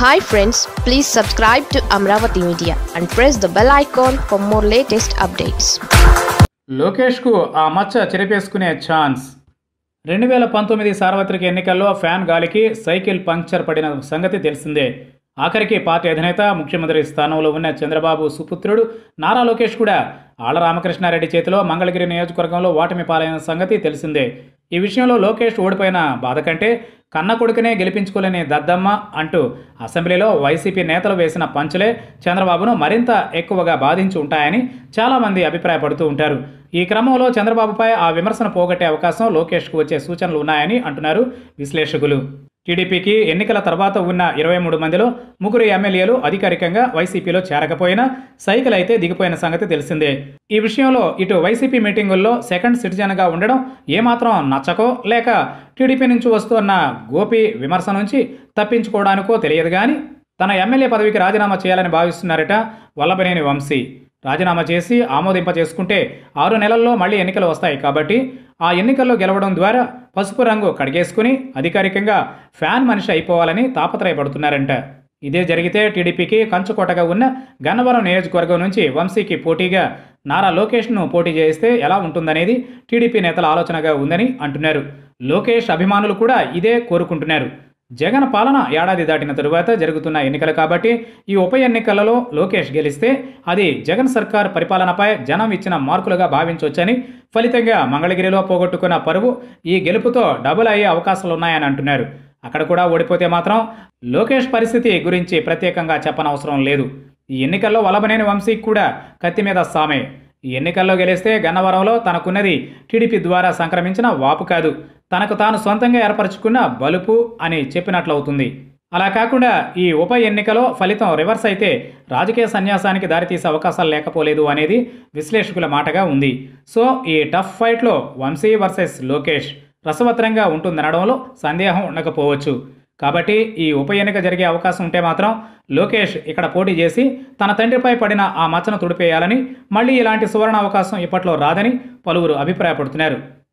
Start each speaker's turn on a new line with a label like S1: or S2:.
S1: hi friends please subscribe to Amaravati media and press the bell icon for more latest updates
S2: లోకేష్కు ఆ మచ్చ చెరిపేసుకునే chance రెండు వేల పంతొమ్మిది సార్వత్రిక ఎన్నికల్లో ఫ్యాన్ గాలికి సైకిల్ పంక్చర్ పడిన సంగతి తెలిసిందే ఆఖరికి పార్టీ అధినేత ముఖ్యమంత్రి స్థానంలో ఉన్న చంద్రబాబు సుపుత్రుడు నారా లోకేష్ కూడా ఆళ్ల రామకృష్ణారెడ్డి చేతిలో మంగళగిరి నియోజకవర్గంలో ఓటమి పాలైన సంగతి తెలిసిందే ఈ విషయంలో లోకేష్ ఓడిపోయిన బాధ కంటే కన్న కొడుకునే గెలిపించుకోలేని దద్దమ్మ అంటూ అసెంబ్లీలో వైసీపీ నేతలు వేసిన పంచులే చంద్రబాబును మరింత ఎక్కువగా బాధించి ఉంటాయని చాలామంది అభిప్రాయపడుతూ ఉంటారు ఈ క్రమంలో చంద్రబాబుపై ఆ విమర్శను పోగొట్టే అవకాశం లోకేష్కు వచ్చే సూచనలు ఉన్నాయని అంటున్నారు విశ్లేషకులు టీడీపీకి ఎన్నికల తర్వాత ఉన్న ఇరవై మూడు మందిలో ముగ్గురు ఎమ్మెల్యేలు అధికారికంగా వైసీపీలో చేరకపోయినా సైకిల్ అయితే దిగిపోయిన సంగతి తెలిసిందే ఈ విషయంలో ఇటు వైసీపీ మీటింగుల్లో సెకండ్ సిటిజన్గా ఉండడం ఏమాత్రం నచ్చకో లేక టీడీపీ నుంచి వస్తున్న గోపి విమర్శ నుంచి తప్పించుకోవడానికో తెలియదు కానీ తన ఎమ్మెల్యే పదవికి రాజీనామా చేయాలని భావిస్తున్నారట వల్లభనేని వంశీ రాజీనామా చేసి ఆమోదింప చేసుకుంటే ఆరు నెలల్లో మళ్ళీ ఎన్నికలు వస్తాయి కాబట్టి ఆ ఎన్నికల్లో గెలవడం ద్వారా పసుపు రంగు కడిగేసుకుని అధికారికంగా ఫ్యాన్ మనిషి అయిపోవాలని తాపత్రయపడుతున్నారంట ఇదే జరిగితే టీడీపీకి కంచుకోటగా ఉన్న గన్నవరం నియోజకవర్గం నుంచి వంశీకి పోటీగా నారా లోకేష్ను పోటీ చేస్తే ఎలా ఉంటుందనేది టీడీపీ నేతల ఆలోచనగా ఉందని అంటున్నారు లోకేష్ అభిమానులు కూడా ఇదే కోరుకుంటున్నారు జగన్ పాలన ఏడాది దాటిన తరువాత జరుగుతున్న ఎన్నికలు కాబట్టి ఈ ఉప ఎన్నికలలో లోకేష్ గెలిస్తే అది జగన్ సర్కార్ పరిపాలనపై జనం ఇచ్చిన మార్కులుగా భావించవచ్చని ఫలితంగా మంగళగిరిలో పోగొట్టుకున్న పరువు ఈ గెలుపుతో డబుల్ అయ్యే అవకాశాలున్నాయని అంటున్నారు అక్కడ కూడా ఓడిపోతే మాత్రం లోకేష్ పరిస్థితి గురించి ప్రత్యేకంగా చెప్పనవసరం లేదు ఈ ఎన్నికల్లో వలబనేని వంశీకి కూడా కత్తి మీద సామే ఈ ఎన్నికల్లో గెలిస్తే గన్నవరంలో తనకున్నది టీడీపీ ద్వారా సంక్రమించిన వాపు కాదు తనకు తాను సొంతంగా ఏర్పరచుకున్న బలుపు అని చెప్పినట్లవుతుంది అలా కాకుండా ఈ ఉప ఎన్నికలో ఫలితం రివర్స్ అయితే రాజకీయ సన్యాసానికి దారితీసే అవకాశాలు లేకపోలేదు అనేది విశ్లేషకుల మాటగా ఉంది సో ఈ టఫ్ ఫైట్లో వంశీ వర్సెస్ లోకేష్ రసవత్రంగా ఉంటుందనడంలో సందేహం ఉండకపోవచ్చు కాబట్టి ఈ ఉప ఎన్నిక జరిగే అవకాశం ఉంటే మాత్రం లోకేష్ ఇక్కడ పోటీ చేసి తన తండ్రిపై పడిన ఆ మచ్చను తుడిపేయాలని మళ్ళీ ఇలాంటి సువర్ణ అవకాశం ఇప్పట్లో రాదని పలువురు అభిప్రాయపడుతున్నారు